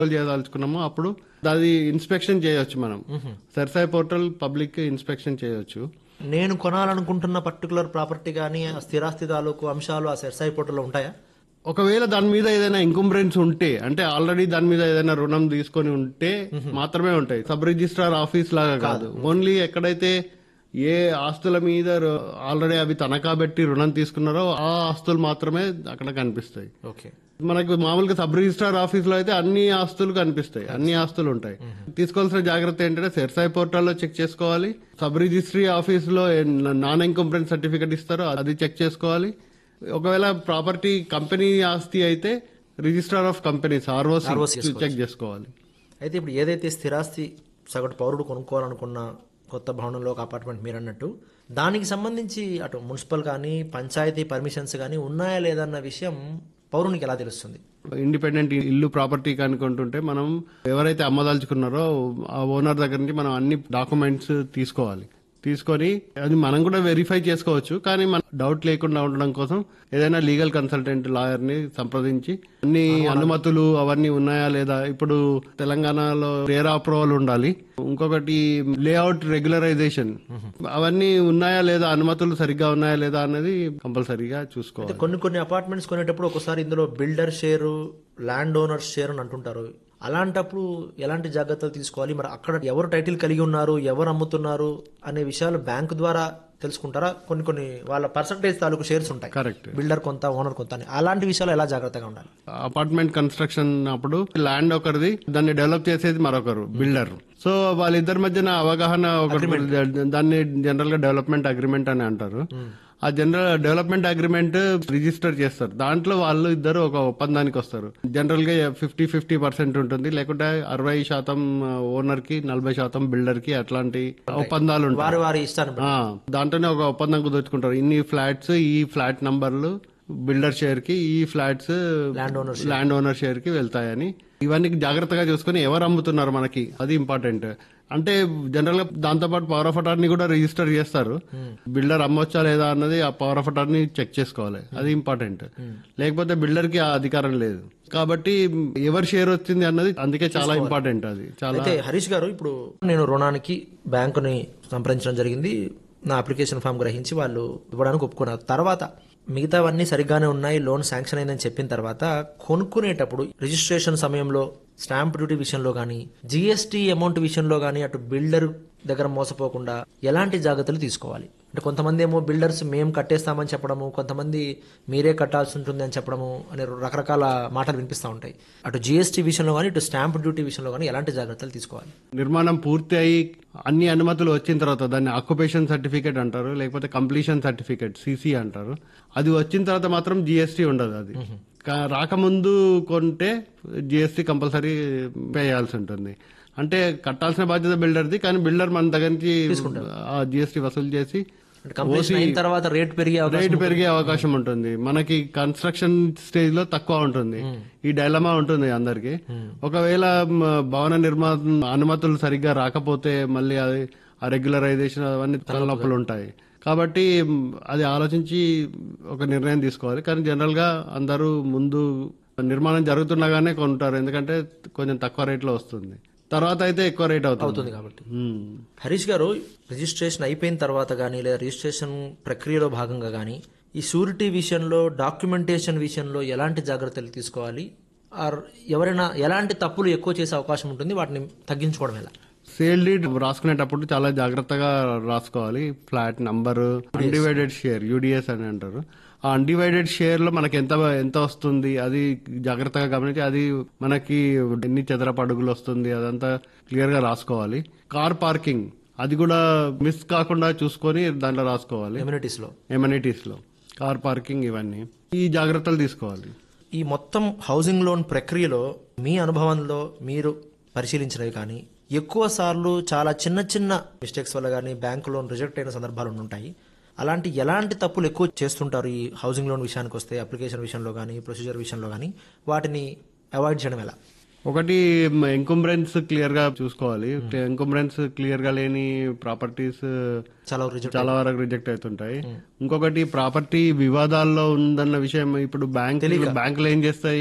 చేయదలుచుకున్నామో అప్పుడు అది ఇన్స్పెక్షన్ చేయొచ్చు మనం సర్సాయి పోర్టల్ పబ్లిక్ ఇన్స్పెక్షన్ చేయొచ్చు నేను కొనాలనుకుంటున్న పర్టికులర్ ప్రాపర్టీ కానీ ఆ స్థిరాస్తి తాలూకు అంశాలు ఆ సెర్సాయి పోర్టల్లో ఉంటాయా ఒకవేళ దాని మీద ఏదైనా ఇంకంబరెన్స్ ఉంటే అంటే ఆల్రెడీ దాని మీద ఏదైనా రుణం తీసుకొని ఉంటే మాత్రమే ఉంటాయి సబ్ రిజిస్ట్రార్ ఆఫీస్ లాగా కాదు ఓన్లీ ఎక్కడైతే ఏ ఆస్తుల మీద ఆల్రెడీ అవి తనఖా పెట్టి రుణం తీసుకున్నారో ఆ ఆస్తులు మాత్రమే అక్కడ కనిపిస్తాయి ఓకే మనకు మామూలుగా సబ్ రిజిస్ట్రార్ ఆఫీస్ లో అయితే అన్ని ఆస్తులు కనిపిస్తాయి అన్ని ఆస్తులు ఉంటాయి తీసుకోవాల్సిన జాగ్రత్త ఏంటంటే సెర్సాయి పోర్టల్లో చెక్ చేసుకోవాలి సబ్ రిజిస్ట్రీ ఆఫీస్ లో నాన్ ఇన్కంప్రెన్స్ సర్టిఫికెట్ ఇస్తారో అది చెక్ చేసుకోవాలి ఒకవేళ ప్రాపర్టీ కంపెనీ ఆస్తి అయితే registrar of companies R O C check చేసుకోవాలి అయితే ఇప్పుడు ఏదైతే స్థిరాస్తి సగటు పౌరుడు కొనుక్కోవాలనుకున్న కొత్త భవనంలో ఒక అపార్ట్మెంట్ మీరు అన్నట్టు దానికి సంబంధించి అటు మున్సిపల్ కానీ పంచాయతీ పర్మిషన్స్ కానీ ఉన్నాయా లేదన్న విషయం పౌరునికి ఎలా తెలుస్తుంది ఇండిపెండెంట్ ఇల్లు ప్రాపర్టీ కనుకుంటుంటే మనం ఎవరైతే అమ్మదలుచుకున్నారో ఆ ఓనర్ దగ్గర నుంచి మనం అన్ని డాక్యుమెంట్స్ తీసుకోవాలి తీసుకొని అది మనం కూడా వెరిఫై చేసుకోవచ్చు కానీ మన డౌట్ లేకుండా ఉండడం కోసం ఏదైనా లీగల్ కన్సల్టెంట్ లాయర్ ని సంప్రదించి అన్ని అనుమతులు అవన్నీ ఉన్నాయా లేదా ఇప్పుడు తెలంగాణలో రేర్ అప్రూవల్ ఉండాలి ఇంకొకటి లేఅవుట్ రెగ్యులరైజేషన్ అవన్నీ ఉన్నాయా లేదా అనుమతులు సరిగ్గా ఉన్నాయా లేదా అనేది కంపల్సరీగా చూసుకోవాలి కొన్ని కొన్ని అపార్ట్మెంట్స్ కొనేటప్పుడు ఒకసారి ఇందులో builder share land owner share అని అంటుంటారు అలాంటప్పుడు ఎలాంటి జాగ్రత్తలు తీసుకోవాలి మరి అక్కడ ఎవరు టైటిల్ కలిగి ఉన్నారు ఎవరు అమ్ముతున్నారు అనే విషయాలు బ్యాంకు ద్వారా తెలుసుకుంటారా కొన్ని కొన్ని వాళ్ళ పర్సంటేజ్ తాలూకు షేర్స్ ఉంటాయి కరెక్ట్ బిల్డర్ కొంత ఓనర్ కొంత అని అలాంటి విషయాలు ఎలా జాగ్రత్తగా ఉండాలి అపార్ట్మెంట్ కన్స్ట్రక్షన్ అప్పుడు ల్యాండ్ ఒకరిది దాన్ని డెవలప్ చేసేది మరొకరు బిల్డర్ సో వాళ్ళిద్దరి మధ్యన అవగాహన ఒకటి దాన్ని జనరల్ గా డెవలప్మెంట్ అగ్రిమెంట్ అని అంటారు ఆ జనరల్ డెవలప్మెంట్ అగ్రిమెంట్ రిజిస్టర్ చేస్తారు దాంట్లో వాళ్ళు ఇద్దరు ఒక ఒప్పందానికి వస్తారు జనరల్ గా ఫిఫ్టీ ఫిఫ్టీ పర్సెంట్ ఉంటుంది లేకుంటే అరవై శాతం ఓనర్ కి నలభై శాతం బిల్డర్ కి అట్లాంటి ఒప్పందాలు ఉంటాయి వారి వారి ఇష్టాన్ని బట్టి. ఆ, దాంట్లోనే ఒక ఒప్పందం కుదుర్చుకుంటారు ఇన్ని ఫ్లాట్స్ ఈ ఫ్లాట్ నంబర్లు బిల్డర్ షేర్ కి ఈ flats land owner land owner share కి వెళ్తాయని ఇవన్నీ జాగ్రత్తగా చూసుకుని ఎవరు అమ్ముతున్నారు మనకి అది ఇంపార్టెంట్ అంటే జనరల్ గా దాంతో పాటు పవర్ ఆఫ్ అటార్నీ కూడా రిజిస్టర్ చేస్తారు బిల్డర్ అమ్మొచ్చా లేదా అన్నది ఆ పవర్ ఆఫ్ అటార్నీ చెక్ చేసుకోవాలి అది ఇంపార్టెంట్ లేకపోతే బిల్డర్ కి ఆ అధికారం లేదు కాబట్టి ఎవరి షేర్ వచ్చింది అన్నది అందుకే చాలా ఇంపార్టెంట్ అది చాలా అయితే హరీష్ గారు ఇప్పుడు నేను రుణానికి బ్యాంకుని సంప్రదించడం జరిగింది నా అప్లికేషన్ ఫామ్ గ్రహించి వాళ్ళు ఇవ్వడానికి ఒప్పుకున్నారు తర్వాత మిగతావన్నీ సరిగ్గానే ఉన్నాయి లోన్ శాంక్షన్ అయిందని చెప్పిన తర్వాత కొనుక్కునేటప్పుడు రిజిస్ట్రేషన్ సమయంలో స్టాంప్ డ్యూటీ విషయంలో కానీ జిఎస్టీ అమౌంట్ విషయంలో కానీ అటు బిల్డర్ దగ్గర మోసపోకుండా ఎలాంటి జాగ్రత్తలు తీసుకోవాలి అంటే కొంతమంది ఏమో బిల్డర్స్ మేము కట్టేస్తామని చెప్పడము కొంతమంది మీరే కట్టాల్సి ఉంటుంది అని చెప్పడము అనే రకరకాల మాటలు వినిపిస్తూ ఉంటాయి అటు జిఎస్టీ విషయంలో కానీ ఇటు స్టాంప్ డ్యూటీ విషయంలో కానీ ఎలాంటి జాగ్రత్తలు తీసుకోవాలి నిర్మాణం పూర్తి అయ్యి అన్ని అనుమతులు వచ్చిన తర్వాత దాన్ని ఆక్యుపేషన్ సర్టిఫికేట్ అంటారు లేకపోతే కంప్లీషన్ సర్టిఫికేట్ సిసి అంటారు అది వచ్చిన తర్వాత మాత్రం జిఎస్టీ ఉండదు అది కా- రాకముందు కొంటే జిఎస్టీ కంపల్సరీ పే చేయాల్సి ఉంటుంది అంటే కట్టాల్సిన బాధ్యత బిల్డర్ది కానీ బిల్డర్ మన దగ్గర నుంచి ఆ జిఎస్టీ వసూలు చేసి అంటే కంప్లీషన్ అయిన తర్వాత రేట్ పెరిగే అవకాశం రేటు పెరిగే అవకాశం ఉంటుంది మనకి కన్స్ట్రక్షన్ స్టేజ్ లో తక్కువ ఉంటుంది ఈ డైలమా ఉంటుంది అందరికి ఒకవేళ మ, భవన నిర్మాణ అనుమతులు సరిగ్గా రాకపోతే మళ్ళీ అది ఆ రెగ్యులరైజేషన్ అవన్నీ తలనొప్పులు ఉంటాయి కాబట్టి మ్, అది ఆలోచించి ఒక నిర్ణయం తీసుకోవాలి కానీ జనరల్ గా అందరూ ముందు నిర్మాణం జరుగుతుండగానే కొంటారు ఎందుకంటే కొంచెం తక్కువ రేట్లో వస్తుంది తర్వాత అయితే ఎక్కువ రేట్ అవుతుంది అవుతుంది కాబట్టి మ్. హరీష్ గారు రిజిస్ట్రేషన్ అయిపోయిన తర్వాత కానీ లేదా రిజిస్ట్రేషన్ ప్రక్రియలో భాగంగా కానీ ఈ షూరిటీ విషయంలో డాక్యుమెంటేషన్ విషయంలో ఎలాంటి జాగ్రత్తలు తీసుకోవాలి ఆర్ ఎవరైనా ఎలాంటి తప్పులు ఎక్కువ చేసే అవకాశం ఉంటుంది వాటిని తగ్గించుకోవడం ఎలా సేల్ డీడ్ రాసుకునేటప్పుడు చాలా జాగ్రత్తగా రాసుకోవాలి flat number undivided share UDS అని అంటారు ఆ అన్డివైడెడ్ షేర్ లో మనకి ఎంత ఎంత వస్తుంది అది జాగ్రత్తగా గమనించి అది మనకి ఎన్ని చదరపు అడుగులు వస్తుంది అదంతా క్లియర్ గా రాసుకోవాలి కార్ పార్కింగ్ అది కూడా మిస్ కాకుండా చూసుకొని దాంట్లో రాసుకోవాలి కమ్యూనిటీస్ లో ఎమ్యూనిటీస్ లో కార్ పార్కింగ్ ఇవన్నీ ఈ జాగ్రత్తలు తీసుకోవాలి ఈ మొత్తం హౌసింగ్ లోన్ ప్రక్రియలో మీ అనుభవంలో మీరు పరిశీలించినవి కానీ ఎక్కువ సార్లు చాలా చిన్న చిన్న మిస్టేక్స్ వల్ల కానీ బ్యాంకు లోన్ రిజెక్ట్ అయిన సందర్భాలు ఉంటాయి అలాంటి ఎలాంటి తప్పులు ఎక్కువ చేస్తుంటారు ఈ హౌసింగ్ లోన్ విషయానికి వస్తే అప్లికేషన్ విషయంలో కానీ ప్రొసీజర్ విషయంలో కానీ వాటిని అవాయిడ్ చేయడం ఎలా ఒకటి ఎంకుంబ్రెన్స్ క్లియర్ గా చూసుకోవాలి ఎంకుంబ్రెన్స్ క్లియర్ గా లేని ప్రాపర్టీస్ చాలా రిజెక్ట్ చాలా వరకు రిజెక్ట్ అవుతుంటాయి ఇంకొకటి ప్రాపర్టీ వివాదాల్లో ఉందన్న విషయం ఇప్పుడు బ్యాంక్ బ్యాంకులు ఏం చేస్తాయి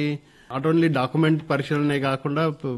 నాట్ ఓన్లీ డాక్యుమెంట్ పరిశీలనే కాకుండా